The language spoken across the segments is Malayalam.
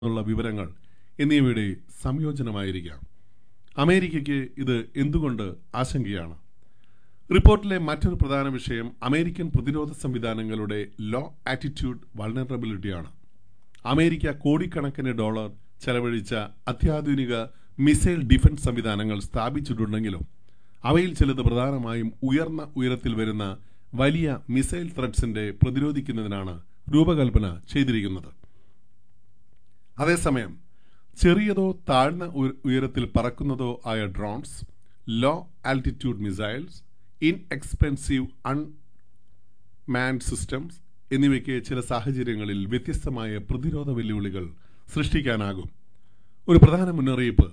ഉള്ള വിവരങ്ങൾ എന്നിവയുടെ സംയോജനമായിരിക്കാം അമേരിക്കയ്ക്ക് ഇത് എന്തുകൊണ്ട് ആശങ്കയാണ് റിപ്പോർട്ടിലെ മറ്റൊരു പ്രധാന വിഷയം അമേരിക്കൻ പ്രതിരോധ സംവിധാനങ്ങളുടെ ലോ ആറ്റിറ്റ്യൂഡ് വൾണറബിലിറ്റിയാണ് അമേരിക്ക കോടിക്കണക്കിന് ഡോളർ ചെലവഴിച്ച അത്യാധുനിക മിസൈൽ ഡിഫൻസ് സംവിധാനങ്ങൾ സ്ഥാപിച്ചിട്ടുണ്ടെങ്കിലും അവയിൽ ചിലത് പ്രധാനമായും ഉയർന്ന ഉയരത്തിൽ വരുന്ന വലിയ മിസൈൽ ത്രെഡ്സിന്റെ പ്രതിരോധിക്കുന്നതിനാണ് രൂപകൽപ്പന ചെയ്തിരിക്കുന്നത് അതേസമയം ചെറിയതോ താഴ്ന്ന ഉയ- ഉയരത്തിൽ പറക്കുന്നതോ ആയ drones low altitude missiles inexpensive unmanned systems എന്നിവയ്ക്ക് ചില സാഹചര്യങ്ങളിൽ വ്യത്യസ്തമായ പ്രതിരോധ വെല്ലുവിളികൾ സൃഷ്ടിക്കാനാകും ഒരു പ്രധാന മുന്നറിയിപ്പ്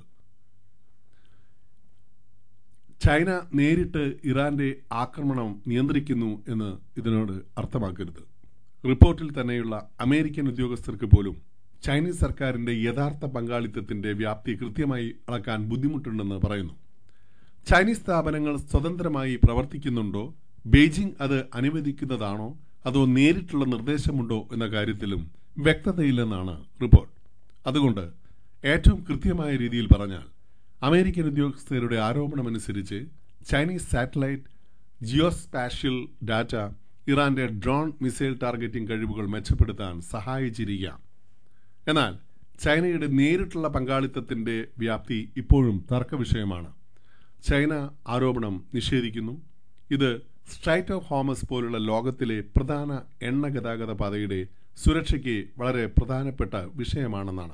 ചൈന നേരിട്ട് ഇറാന്റെ ആക്രമണം നിയന്ത്രിക്കുന്നു എന്ന് ഇതിനോട് അർത്ഥമാക്കരുത് റിപ്പോർട്ടിൽ തന്നെയുള്ള അമേരിക്കൻ ഉദ്യോഗസ്ഥർക്ക് പോലും ചൈനീസ് സർക്കാരിന്റെ യഥാർത്ഥ പങ്കാളിത്തത്തിന്റെ വ്യാപ്തി കൃത്യമായി അളക്കാൻ ബുദ്ധിമുട്ടുണ്ടെന്ന് പറയുന്നു ചൈനീസ് സ്ഥാപനങ്ങൾ സ്വതന്ത്രമായി പ്രവർത്തിക്കുന്നുണ്ടോ ബെയ്ജിംഗ് അത് അനുവദിക്കുന്നതാണോ അതോ നേരിട്ടുള്ള നിർദ്ദേശമുണ്ടോ എന്ന കാര്യത്തിലും വ്യക്തതയില്ലെന്നാണ് റിപ്പോർട്ട് അതുകൊണ്ട് ഏറ്റവും കൃത്യമായ രീതിയിൽ പറഞ്ഞാൽ അമേരിക്കൻ ഉദ്യോഗസ്ഥരുടെ ആരോപണമനുസരിച്ച് ചൈനീസ് സാറ്റലൈറ്റ് ജിയോസ്പാഷ്യൽ ഡാറ്റ ഇറാന്റെ ഡ്രോൺ മിസൈൽ ടാർഗറ്റിംഗ് കഴിവുകൾ മെച്ചപ്പെടുത്താൻ സഹായിച്ചിരിക്കാം എന്നാൽ ചൈനയുടെ നേരിട്ടുള്ള പങ്കാളിത്തത്തിന്റെ വ്യാപ്തി ഇപ്പോഴും തർക്കവിഷയമാണ് ചൈന ആരോപണം നിഷേധിക്കുന്നു ഇത് സ്ട്രൈറ്റ് ഓഫ് ഹോമസ് പോലുള്ള ലോകത്തിലെ പ്രധാന എണ്ണ ഗതാഗത പാതയുടെ സുരക്ഷയ്ക്ക് വളരെ പ്രധാനപ്പെട്ട വിഷയമാണെന്നാണ്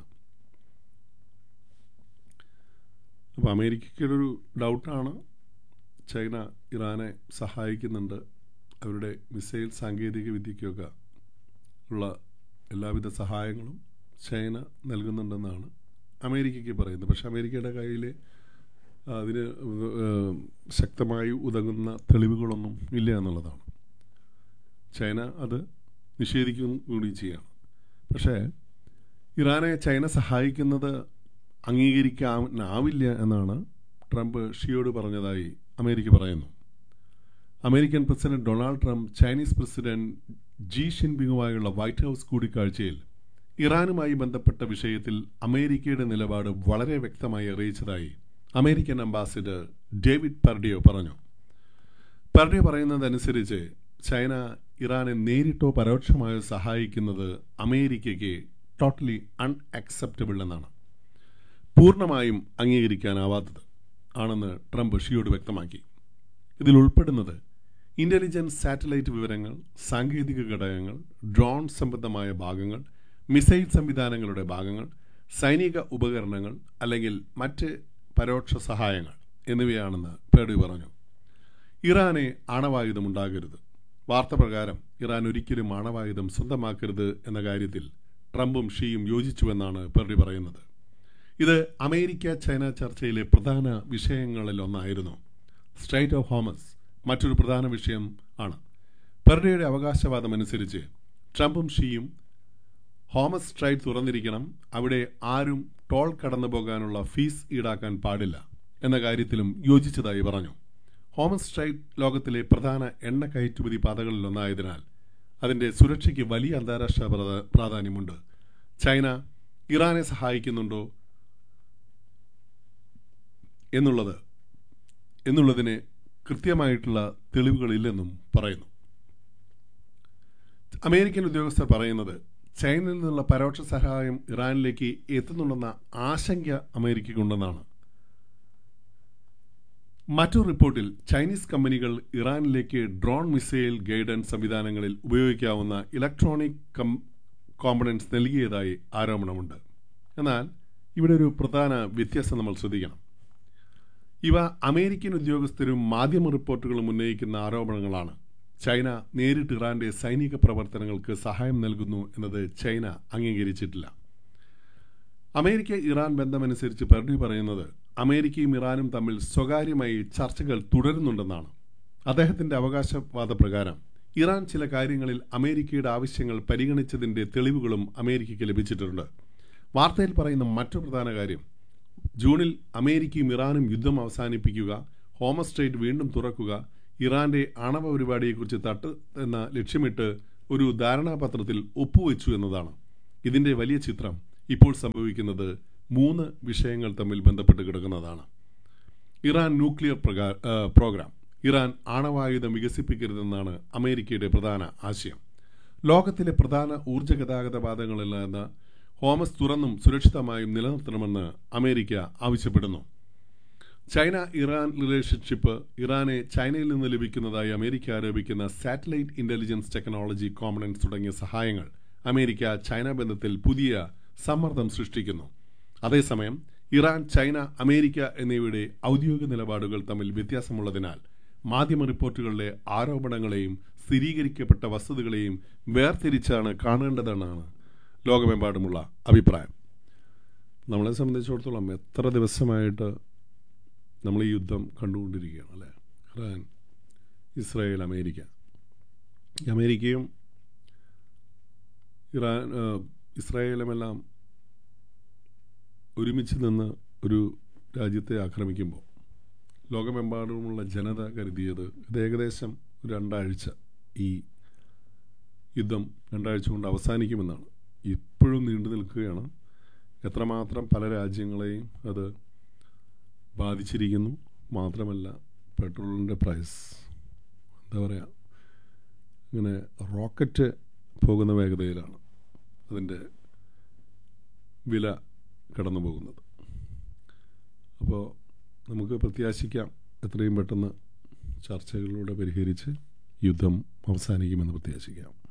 അപ്പോൾ അമേരിക്കയ്ക്കൊരു ഡൗട്ടാണ് ചൈന ഇറാനെ സഹായിക്കുന്നുണ്ട് അവരുടെ മിസൈൽ സാങ്കേതിക വിദ്യയ്ക്കൊക്കെ ഉള്ള എല്ലാവിധ സഹായങ്ങളും ചൈന നൽകുന്നുണ്ടെന്നാണ് അമേരിക്കയ്ക്ക് പറയുന്നത് പക്ഷെ അമേരിക്കയുടെ കയ്യിൽ അതിന് ഏഹ്, ശക്തമായി ഉതകുന്ന തെളിവുകളൊന്നും ഇല്ല എന്നുള്ളതാണ് ചൈന അത് നിഷേധിക്കും കൂടി ചെയ്യാണ് പക്ഷേ ഇറാനെ ചൈന സഹായിക്കുന്നത് അംഗീകരിക്കാനാവില്ല എന്നാണ് ട്രംപ് ഷിയോട് പറഞ്ഞതായി അമേരിക്ക പറയുന്നു American president Donald Trump Chinese president Xi ഷിൻപിങ്ങുമായുള്ള വൈറ്റ് ഹൗസ് കൂടിക്കാഴ്ചയിൽ ഇറാനുമായി ബന്ധപ്പെട്ട വിഷയത്തിൽ അമേരിക്കയുടെ നിലപാട് വളരെ വ്യക്തമായി അറിയിച്ചതായി അമേരിക്കൻ അംബാസിഡർ ഡേവിഡ് പെർഡിയോ പറഞ്ഞു പെർഡിയോ പറയുന്നതനുസരിച്ച് ചൈന ഇറാനെ നേരിട്ടോ പരോക്ഷമായോ സഹായിക്കുന്നത് അമേരിക്കയ്ക്ക് ടോട്ടലി അൺഅക്സെപ്റ്റബിൾ എന്നാണ് പൂർണ്ണമായും അംഗീകരിക്കാനാവാത്തത് ആണെന്ന് ട്രംപ് ഷിയോട് വ്യക്തമാക്കി ഇതിൽ ഉൾപ്പെടുന്നത് ഇന്റലിജൻസ് സാറ്റലൈറ്റ് വിവരങ്ങൾ സാങ്കേതിക ഘടകങ്ങൾ ഡ്രോൺ സംബന്ധമായ ഭാഗങ്ങൾ മിസൈൽ സംവിധാനങ്ങളുടെ ഭാഗങ്ങൾ സൈനിക ഉപകരണങ്ങൾ അല്ലെങ്കിൽ മറ്റ് പരോക്ഷ സഹായങ്ങൾ എന്നിവയാണെന്ന് പേടി പറഞ്ഞു ഇറാനെ ആണവായുധം ഉണ്ടാകരുത് വാർത്ത പ്രകാരം ഇറാൻ ഒരിക്കലും ആണവായുധം സ്വന്തമാക്കരുത് എന്ന കാര്യത്തിൽ ട്രംപും ഷിയും യോജിച്ചുവെന്നാണ് പെർഡി പറയുന്നത് ഇത് അമേരിക്ക ചൈന ചർച്ചയിലെ പ്രധാന വിഷയങ്ങളിൽ ഒന്നായിരുന്നു സ്ട്രൈറ്റ് ഓഫ് ഹോമസ് മറ്റൊരു പ്രധാന വിഷയം ആണ് പെർഡയുടെ അവകാശവാദം അനുസരിച്ച് ട്രംപും ഷിയും ഹോമസ് സ്ട്രൈറ്റ് തുറന്നിരിക്കണം അവിടെ ആരും ടോൾ കടന്നു പോകാനുള്ള ഫീസ് ഈടാക്കാൻ പാടില്ല എന്ന കാര്യത്തിലും യോജിച്ചതായി പറഞ്ഞു ഹോമസ് സ്ട്രൈറ്റ് ലോകത്തിലെ പ്രധാന എണ്ണ കയറ്റുമതി പാതകളിലൊന്നായതിനാൽ അതിന്റെ സുരക്ഷയ്ക്ക് വലിയ അന്താരാഷ്ട്ര പ്രാധാ- പ്രാധാന്യമുണ്ട് ചൈന ഇറാനെ സഹായിക്കുന്നുണ്ടോ എന്നുള്ളത് എന്നുള്ളതിന് കൃത്യമായിട്ടുള്ള തെളിവുകളില്ലെന്നും പറയുന്നു അമേരിക്കൻ ഉദ്യോഗസ്ഥർ പറയുന്നത് ചൈനയിൽ നിന്നുള്ള പരോക്ഷ സഹായം ഇറാനിലേക്ക് എത്തുന്നുണ്ടെന്ന ആശങ്ക അമേരിക്കയ്ക്കുണ്ടെന്നാണ് മറ്റൊരു റിപ്പോർട്ടിൽ ചൈനീസ് കമ്പനികൾ ഇറാനിലേക്ക് ഡ്രോൺ മിസൈൽ ഗൈഡൻസ് സംവിധാനങ്ങളിൽ ഉപയോഗിക്കാവുന്ന ഇലക്ട്രോണിക് കം കോമ്പണൻസ് നൽകിയതായി ആരോപണമുണ്ട് എന്നാൽ ഇവിടെ ഒരു പ്രധാന വ്യത്യാസം നമ്മൾ ശ്രദ്ധിക്കണം ഇവ അമേരിക്കൻ ഉദ്യോഗസ്ഥരും മാധ്യമ റിപ്പോർട്ടുകളും ഉന്നയിക്കുന്ന ആരോപണങ്ങളാണ് ചൈന നേരിട്ട് ഇറാന്റെ സൈനിക പ്രവർത്തനങ്ങൾക്ക് സഹായം നൽകുന്നു എന്നത് ചൈന അംഗീകരിച്ചിട്ടില്ല അമേരിക്ക ഇറാൻ ബന്ധമനുസരിച്ച് പെർഡി പറയുന്നത് അമേരിക്കയും ഇറാനും തമ്മിൽ സ്വകാര്യമായി ചർച്ചകൾ തുടരുന്നുണ്ടെന്നാണ് അദ്ദേഹത്തിന്റെ അവകാശവാദ പ്രകാരം ഇറാൻ ചില കാര്യങ്ങളിൽ അമേരിക്കയുടെ ആവശ്യങ്ങൾ പരിഗണിച്ചതിന്റെ തെളിവുകളും അമേരിക്കയ്ക്ക് ലഭിച്ചിട്ടുണ്ട് വാർത്തയിൽ പറയുന്ന മറ്റു പ്രധാന കാര്യം ജൂണിൽ അമേരിക്കയും ഇറാനും യുദ്ധം അവസാനിപ്പിക്കുക ഹോമസ്ട്രേറ്റ് വീണ്ടും തുറക്കുക ഇറാന്റെ ആണവ പരിപാടിയെക്കുറിച്ച് തട്ട് എന്ന ലക്ഷ്യമിട്ട് ഒരു ധാരണാപത്രത്തിൽ ഒപ്പുവെച്ചു എന്നതാണ് ഇതിന്റെ വലിയ ചിത്രം ഇപ്പോൾ സംഭവിക്കുന്നത് മൂന്ന് വിഷയങ്ങൾ തമ്മിൽ ബന്ധപ്പെട്ട് കിടക്കുന്നതാണ് ഇറാൻ ന്യൂക്ലിയർ പ്രകാ- ആ, പ്രോഗ്രാം ഇറാൻ ആണവായുധം വികസിപ്പിക്കരുതെന്നാണ് അമേരിക്കയുടെ പ്രധാന ആശയം ലോകത്തിലെ പ്രധാന ഊർജ്ജ ഗതാഗത പാതകളിൽ നിന്ന് ഹോമസ് തുറന്നും സുരക്ഷിതമായും നിലനിർത്തണമെന്ന് അമേരിക്ക ആവശ്യപ്പെടുന്നു ചൈന ഇറാൻ റിലേഷൻഷിപ്പ് ഇറാനെ ചൈനയിൽ നിന്ന് ലഭിക്കുന്നതായി അമേരിക്ക ആരോപിക്കുന്ന സാറ്റലൈറ്റ് ഇന്റലിജൻസ് ടെക്നോളജി കോമ്പണൻസ് തുടങ്ങിയ സഹായങ്ങൾ അമേരിക്ക ചൈന ബന്ധത്തിൽ പുതിയ സമ്മർദ്ദം സൃഷ്ടിക്കുന്നു അതേസമയം ഇറാൻ ചൈന അമേരിക്ക എന്നിവയുടെ ഔദ്യോഗിക നിലപാടുകൾ തമ്മിൽ വ്യത്യാസമുള്ളതിനാൽ മാധ്യമ റിപ്പോർട്ടുകളിലെ ആരോപണങ്ങളെയും സ്ഥിരീകരിക്കപ്പെട്ട വസ്തുതകളെയും വേർതിരിച്ചാണ് കാണേണ്ടതെന്നാണ് ലോകമെമ്പാടുമുള്ള അഭിപ്രായം നമ്മളെ സംബന്ധിച്ചിടത്തോളം എത്ര ദിവസമായിട്ട് നമ്മൾ ഈ യുദ്ധം കണ്ടുകൊണ്ടിരിക്കുകയാണ് അല്ലേ ഇറാൻ ഇസ്രായേൽ അമേരിക്ക ഈ അമേരിക്കയും ഇറാൻ ആ, ഇസ്രായേലുമെല്ലാം ഒരുമിച്ച് നിന്ന് ഒരു രാജ്യത്തെ ആക്രമിക്കുമ്പോൾ ലോകമെമ്പാടുമുള്ള ജനത കരുതിയത് ഇത് ഏകദേശം ഒരു രണ്ടാഴ്ച ഈ യുദ്ധം രണ്ടാഴ്ച കൊണ്ട് അവസാനിക്കുമെന്നാണ് ഇപ്പോഴും നീണ്ടു നിൽക്കുകയാണ് എത്രമാത്രം പല രാജ്യങ്ങളെയും അത് ബാധിച്ചിരിക്കുന്നു മാത്രമല്ല പെട്രോളിൻ്റെ പ്രൈസ് എന്താ പറയുക ഇങ്ങനെ റോക്കറ്റ് പോകുന്ന വേഗതയിലാണ് അതിൻ്റെ വില കടന്നു പോകുന്നത് അപ്പോൾ നമുക്ക് പ്രത്യാശിക്കാം എത്രയും പെട്ടെന്ന് ചർച്ചകളിലൂടെ പരിഹരിച്ച് യുദ്ധം അവസാനിക്കുമെന്ന് പ്രത്യാശിക്കാം